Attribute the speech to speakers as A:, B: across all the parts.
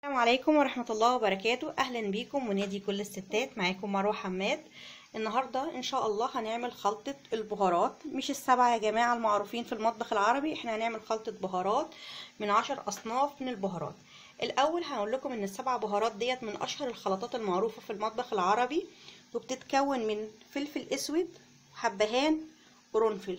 A: السلام عليكم ورحمة الله وبركاته أهلا بيكم ونادي كل الستات معاكم مروة حماد النهاردة إن شاء الله هنعمل خلطة البهارات مش السبعة يا جماعة المعروفين في المطبخ العربي احنا هنعمل خلطة بهارات من عشر أصناف من البهارات الأول هقول لكم إن السبع بهارات ديت من أشهر الخلطات المعروفة في المطبخ العربي وبتتكون من فلفل أسود حبهان قرنفل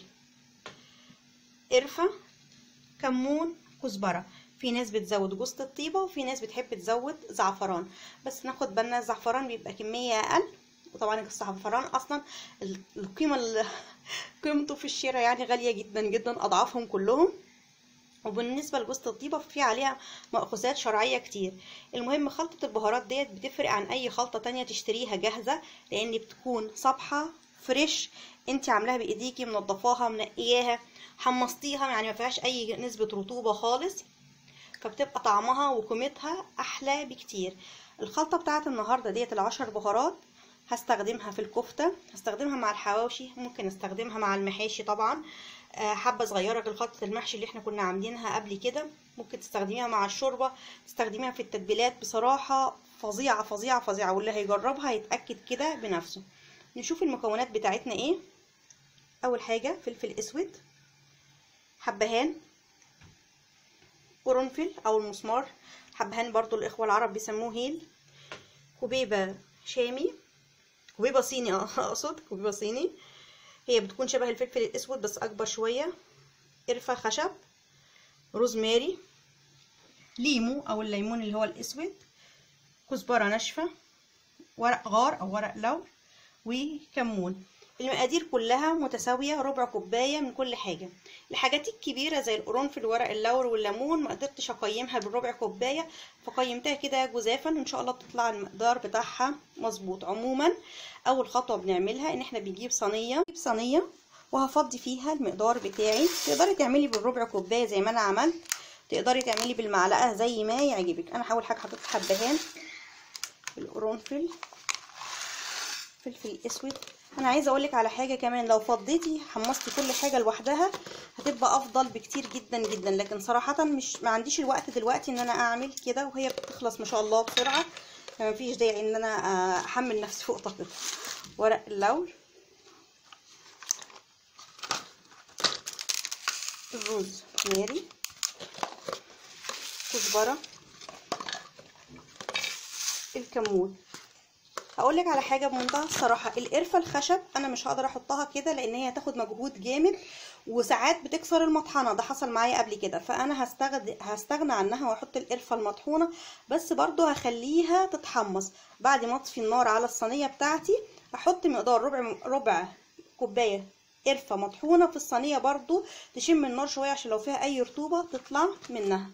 A: قرفة كمون كزبرة في ناس بتزود جوز الطيبه وفي ناس بتحب تزود زعفران بس ناخد بالنا الزعفران بيبقى كميه اقل وطبعا الزعفران اصلا القيمه قيمته في الشراء يعني غاليه جدا جدا اضعافهم كلهم وبالنسبه لجوز الطيبه في عليها مأخوذات شرعيه كتير المهم خلطه البهارات ديت بتفرق عن اي خلطه تانية تشتريها جاهزه لان بتكون صبحه فريش انت عاملاها بايديكي منضفاها منقياها حمصتيها يعني ما فيهاش اي نسبه رطوبه خالص فبتبقى طعمها وقيمتها احلى بكتير الخلطه بتاعت النهارده ديت العشر بهارات هستخدمها في الكفته هستخدمها مع الحواوشي ممكن استخدمها مع المحاشي طبعا حبه صغيره لخلطه المحشي اللي احنا كنا عاملينها قبل كده ممكن تستخدميها مع الشوربه تستخدميها في التتبيلات بصراحه فظيعه فظيعه فظيعه واللي هيجربها هيتاكد كده بنفسه نشوف المكونات بتاعتنا ايه اول حاجه فلفل اسود حبهان قرنفل او المسمار حبهان برضو الاخوه العرب بيسموه هيل كوبيبه شامي كوبيبه صيني اقصد كوبيبه صيني هي بتكون شبه الفلفل الاسود بس اكبر شويه قرفه خشب روزماري ليمو او الليمون اللي هو الاسود كزبره ناشفه ورق غار او ورق لو وكمون المقادير كلها متساوية ربع كوباية من كل حاجة الحاجات الكبيرة زي القرنفل ورق اللور والليمون ما قدرتش اقيمها بالربع كوباية فقيمتها كده جزافا وان شاء الله بتطلع المقدار بتاعها مظبوط عموما اول خطوة بنعملها ان احنا بنجيب صينية بنجيب صينية وهفضي فيها المقدار بتاعي تقدري تعملي بالربع كوباية زي ما انا عملت تقدري تعملي بالمعلقة زي ما يعجبك انا اول حاجة حطيت حبهان القرنفل فلفل اسود انا عايزه اقولك على حاجه كمان لو فضيتي حمصتي كل حاجه لوحدها هتبقى افضل بكتير جدا جدا لكن صراحه مش ما عنديش الوقت دلوقتي ان انا اعمل كده وهي بتخلص ما شاء الله بسرعه فما فيش داعي ان انا احمل نفسي فوق طاقتي ورق اللول الرز ناري كزبره الكمون هقول لك على حاجه بمنتهى الصراحه القرفه الخشب انا مش هقدر احطها كده لان هي هتاخد مجهود جامد وساعات بتكسر المطحنه ده حصل معايا قبل كده فانا هستغد... هستغنى عنها واحط القرفه المطحونه بس برضو هخليها تتحمص بعد ما اطفي النار على الصينيه بتاعتي احط مقدار ربع ربع كوبايه قرفه مطحونه في الصينيه برضو تشم النار شويه عشان لو فيها اي رطوبه تطلع منها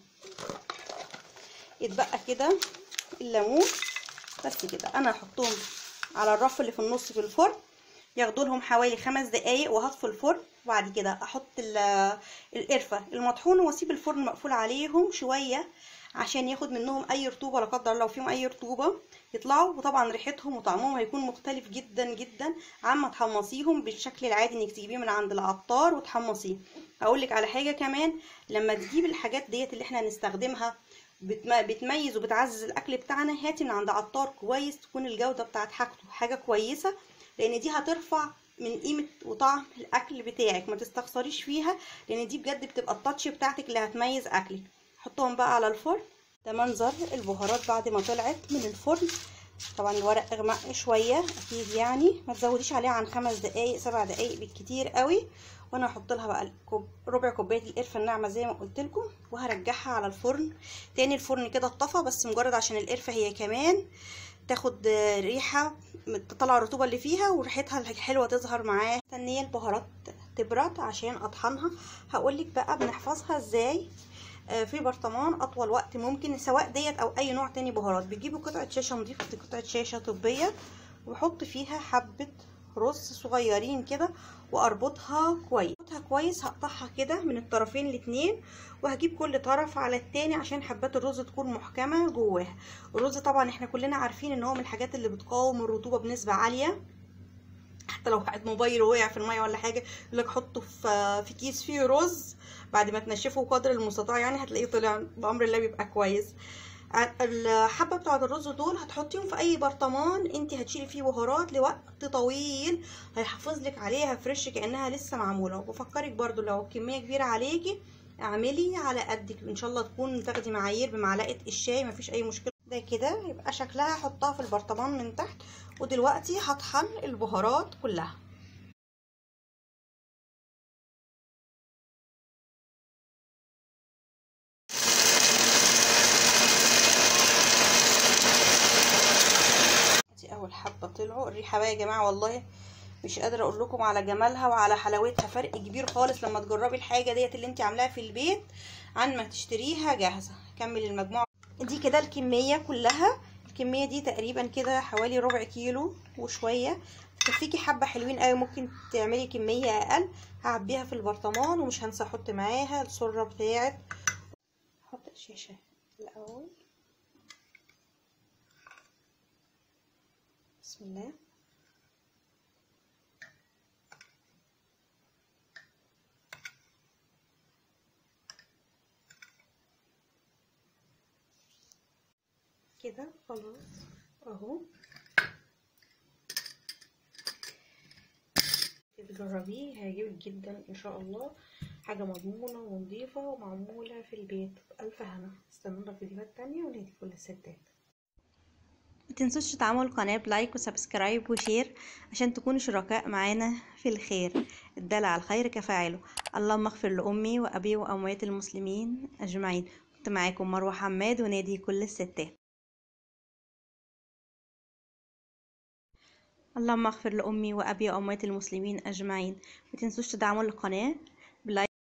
A: يتبقى كده الليمون بس كده انا هحطهم على الرف اللي في النص في الفرن ياخدوا لهم حوالي خمس دقايق وهطفي الفرن وبعد كده احط القرفه المطحونه واسيب الفرن مقفول عليهم شويه عشان ياخد منهم اي رطوبه لا قدر الله لو فيهم اي رطوبه يطلعوا وطبعا ريحتهم وطعمهم هيكون مختلف جدا جدا عما تحمصيهم بالشكل العادي انك تجيبيه من عند العطار وتحمصيه اقول لك على حاجه كمان لما تجيب الحاجات ديت اللي احنا هنستخدمها بتميز وبتعزز الاكل بتاعنا هاتي من عند عطار كويس تكون الجوده بتاعت حاجته حاجه كويسه لان دي هترفع من قيمه وطعم الاكل بتاعك ما تستخسريش فيها لان دي بجد بتبقى التاتش بتاعتك اللي هتميز اكلك حطهم بقى على الفرن ده منظر البهارات بعد ما طلعت من الفرن طبعا الورق اغمق شويه اكيد يعني ما تزوديش عليها عن خمس دقايق سبع دقايق بالكتير قوي وانا هحط لها بقى كوب ربع كوبايه القرفه الناعمه زي ما قلت لكم وهرجعها على الفرن تاني الفرن كده اتطفى بس مجرد عشان القرفه هي كمان تاخد ريحه تطلع الرطوبه اللي فيها وريحتها الحلوه تظهر معاه مستنيه البهارات تبرد عشان اطحنها هقولك بقى بنحفظها ازاي في برطمان اطول وقت ممكن سواء ديت او اي نوع تاني بهارات بتجيبوا قطعه شاشه نظيفه قطعه شاشه طبيه وبحط فيها حبه رز صغيرين كده واربطها كويس اربطها كويس هقطعها كده من الطرفين الاتنين وهجيب كل طرف على التاني عشان حبات الرز تكون محكمه جواها الرز طبعا احنا كلنا عارفين ان هو من الحاجات اللي بتقاوم الرطوبه بنسبه عاليه حتى لو موبايل وقع في الميه ولا حاجه يقول لك حطه في في كيس فيه رز بعد ما تنشفه قدر المستطاع يعني هتلاقيه طلع بامر الله بيبقى كويس الحبه بتاعه الرز دول هتحطيهم في اي برطمان انت هتشيلي فيه بهارات لوقت طويل هيحافظ لك عليها فريش كانها لسه معموله وبفكرك برضو لو الكميه كبيره عليكي اعملي على قدك ان شاء الله تكون تاخدي معايير بمعلقه الشاي مفيش اي مشكله ده كده يبقى شكلها هحطها في البرطمان من تحت ودلوقتي هطحن البهارات كلها دي اول حبه طلعوا الريحه بقى يا جماعه والله مش قادره اقول لكم على جمالها وعلى حلاوتها فرق كبير خالص لما تجربي الحاجه ديت اللي انت عاملاها في البيت عن ما تشتريها جاهزه كمل المجموعه دي كده الكميه كلها الكميه دي تقريبا كده حوالي ربع كيلو وشويه تكفيكي حبه حلوين قوي ممكن تعملي كميه اقل هعبيها في البرطمان ومش هنسى احط معاها السره بتاعت احط الشاشه الاول بسم الله كده خلاص اهو تجربيه هيعجبك جدا ان شاء الله حاجه مضمونه ونظيفه ومعموله في البيت الف هنا استنونا في فيديوهات تانية ونهدي كل الستات متنسوش تدعموا القناة بلايك وسبسكرايب وشير عشان تكونوا شركاء معانا في الخير الدال على الخير كفاعله اللهم اغفر لأمي وأبي وأموات المسلمين أجمعين كنت معاكم مروة حماد ونادي كل الستات اللهم اغفر لأمي وأبي وأموات المسلمين أجمعين متنسوش تدعموا القناة بلايك